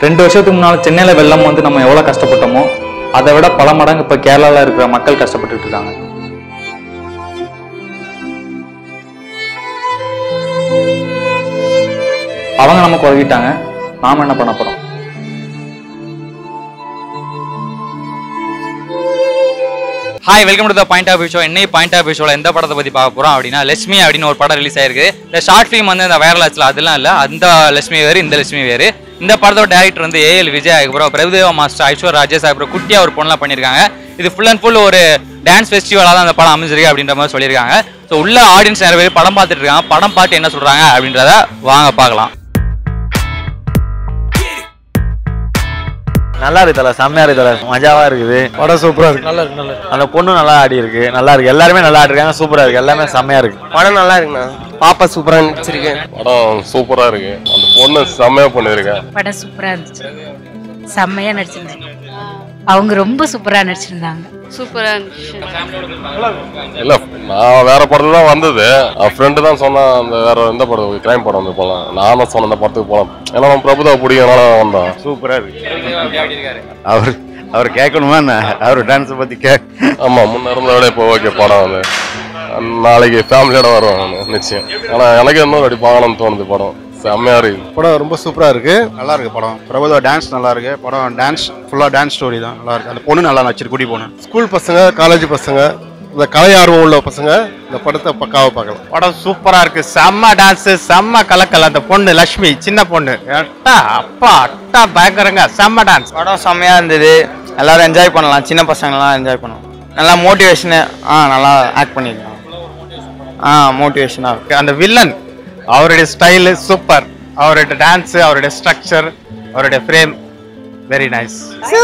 ரெண்டு வருஷத்துக்கு முன்னால் சென்னையில் வெள்ளம் வந்து நம்ம எவ்வளோ கஷ்டப்பட்டோமோ அதை விட பல மடங்கு இப்போ கேரளாவில் இருக்கிற மக்கள் கஷ்டப்பட்டுட்டு இருக்காங்க அவங்க நமக்கு உதவிட்டாங்க நாம என்ன பண்ண போறோம் hi welcome to the point of show என்னை பாயிண்ட் ஆஃப் ஷோல எந்த படத்தை பத்தி பார்க்க போறோம் அப்படின்னா லட்சுமி அப்படின்னு ஒரு படம் ரிலீஸ் ஆயிருக்கு இந்த ஷார்ட் ஃபிலிம் வந்து இந்த வைரல் ஆச்சுல அதெல்லாம் இல்ல அந்த லட்சுமி வேறு இந்த லட்சுமி வேறு இந்த படத்தோட டேரக்டர் வந்து ஏஎல் விஜய் அதுக்கப்புறம் பிரபுதேவா மாஸ்டர் ஐஸ்வர் ராஜேஷ் அப்புறம் குட்டியா ஒரு பொண்ணலாம் பண்ணியிருக்காங்க இது ஃபுல் அண்ட் ஃபுல் ஒரு டான்ஸ் ஃபெஸ்டிவலாக தான் அந்த படம் அமைஞ்சிருக்கு அப்படின்ற மாதிரி சொல்லியிருக்காங்க ஸோ உள்ள ஆடியன்ஸ் நிறைய பேர் படம் பார்த்துட்டு இருக்காங்க படம் பார்த்து என்ன சொல்றாங்க அப்படின்றத வாங்க பார்க்கலாம் நல்லா இருக்கு தல செம்மையா இருக்கு தல மஜாவா இருக்குது படம் சூப்பரா இருக்கு நல்லா இருக்கு நல்லா அந்த பொண்ணு நல்லா ஆடி இருக்கு நல்லா இருக்கு எல்லாருமே நல்லா ஆடிருக்காங்க சூப்பரா இருக்கு எல்லாமே செம்மையா இருக்கு படம் நல்லா இருக்குண்ணா பாப்பா சூப்பரா நடிச்சிருக்கு படம் சூப்பரா இருக்கு அந்த பொண்ணு செம்மையா பண்ணிருக்கேன் படம் சூப்பரா இருந்துச்சு செம்மையா நடிச்சிருந்தாங்க அவங்க ரொம்ப சூப்பரா நடிச்சிருந்தாங்க சூப்பரா இருந்துச்சு இல்ல நான் வேற படத்துல தான் வந்தது என் ஃப்ரெண்டு தான் சொன்னான் அந்த வேற எந்த படம் கிரைம் படம் வந்து போலாம் நானும் சொன்னேன் அந்த படத்துக்கு போலாம் ஏன்னா நம்ம பிரபுதா பிடிக்கிறனால வந்தோம் சூப்பரா இருக்கு அவர் அவர் கேட்கணுமா என்ன அவர் டான்ஸ் பத்தி கேட்க ஆமா முன்ன இருந்த விட இப்போ ஓகே படம் வந்து நாளைக்கு ஃபேமிலியோட வரும் நிச்சயம் ஆனா எனக்கு இன்னொரு அடி பார்க்கணும்னு தோணுது படம் செம்மையா இருக்கு படம் ரொம்ப சூப்பரா இருக்கு நல்லா இருக்கு படம் பிரபுதா டான்ஸ் நல்லா இருக்கு படம் டான்ஸ் ஃபுல்லா டான்ஸ் ஸ்டோரி தான் நல்லா இருக்கு அந்த பொண்ணு நல்லா நடிச்சிருக்கு குடி பொண்ணு ஸ்கூல் பசங்க காலேஜ் பசங்க இந்த கலை ஆர்வம் உள்ள பசங்க இந்த படத்தை பக்காவா பார்க்கலாம் படம் சூப்பரா இருக்கு செம்ம டான்ஸ் செம்ம கலக்கல் அந்த பொண்ணு லட்சுமி சின்ன பொண்ணு அட்டா அப்பா அட்டா பயங்கரங்க செம்ம டான்ஸ் படம் செம்மையாக இருந்தது எல்லாரும் என்ஜாய் பண்ணலாம் சின்ன பசங்களாம் என்ஜாய் பண்ணலாம் நல்லா மோட்டிவேஷனு ஆ நல்லா ஆக்ட் பண்ணியிருக்காங்க ஆ மோட்டிவேஷனாக இருக்கு அந்த வில்லன் அவருடைய ஸ்டைலு சூப்பர் அவருடைய டான்ஸ் அவருடைய ஸ்ட்ரக்சர் அவருடைய ஃப்ரேம் வெரி நைஸ்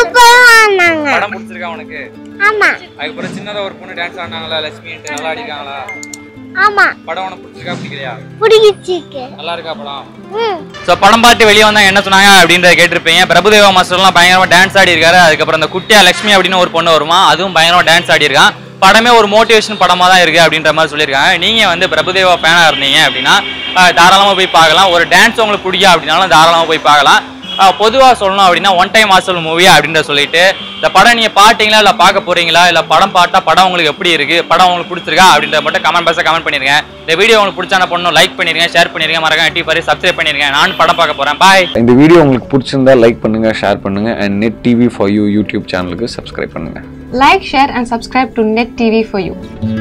படம் பிடிச்சிருக்கா உனக்கு அதுக்கப்புறம் சின்னதா ஒரு பொண்ணு டான்ஸ் ஆடினாங்களா லட்சுமி நல்லா அடிக்காங்களா ஆமா படம் உனக்கு பிடிச்சிருக்கா பிடிக்கலையா பிடிச்சிருக்கு நல்லா இருக்கா படம் ஸோ படம் பார்த்து வெளியே வந்தாங்க என்ன சொன்னாங்க அப்படின்றத கேட்டிருப்பீங்க பிரபுதேவா மாஸ்டர்லாம் பயங்கரமா டான்ஸ் ஆடி இருக்காரு அதுக்கப்புறம் அந்த குட்டியா லட்சுமி அப்படின்னு ஒரு பொண்ணு வருமா அதுவும் பயங்கரமா டான்ஸ் ஆடி இருக்கான் படமே ஒரு மோட்டிவேஷன் படமா தான் இருக்கு அப்படின்ற மாதிரி சொல்லியிருக்காங்க நீங்க வந்து பிரபுதேவா ஃபேனா இருந்தீங்க அப்படின்னா அஹ், தாராளமா போய் பார்க்கலாம் ஒரு டான்ஸ் உங்களுக்கு பிடிக்கும் அப்படின்னாலும் தாராளமா போய் பார்க்கலாம் அஹ், பொதுவா சொல்லணும் அப்படின்னா ஒன் டைம் மாசல் மூவி அப்படின்ற சொல்லிட்டு இந்த படம் நீங்க பாட்டீங்களா இல்ல பார்க்க போறீங்களா இல்ல படம் பார்த்தா படம் உங்களுக்கு எப்படி இருக்கு படம் உங்களுக்கு பிடிச்சிருக்கா அப்படின்ற மட்டும் கமெண்ட் பாக்ஸ்ல கமெண்ட் பண்ணிருங்க இந்த வீடியோ உங்களுக்கு பிடிச்சா பண்ணணும் லைக் பண்ணிருங்க ஷேர் பண்ணிருங்க மறக்காம டி பாரி சப்ஸ்கிரைப் பண்ணிருங்க நான் படம் பார்க்க போறேன் பாய் இந்த வீடியோ உங்களுக்கு பிடிச்சிருந்தா லைக் பண்ணுங்க ஷேர் பண்ணுங்க and Net TV for you YouTube சேனலுக்கு சப்ஸ்கிரைப் பண்ணுங்க like share and subscribe to Net TV for you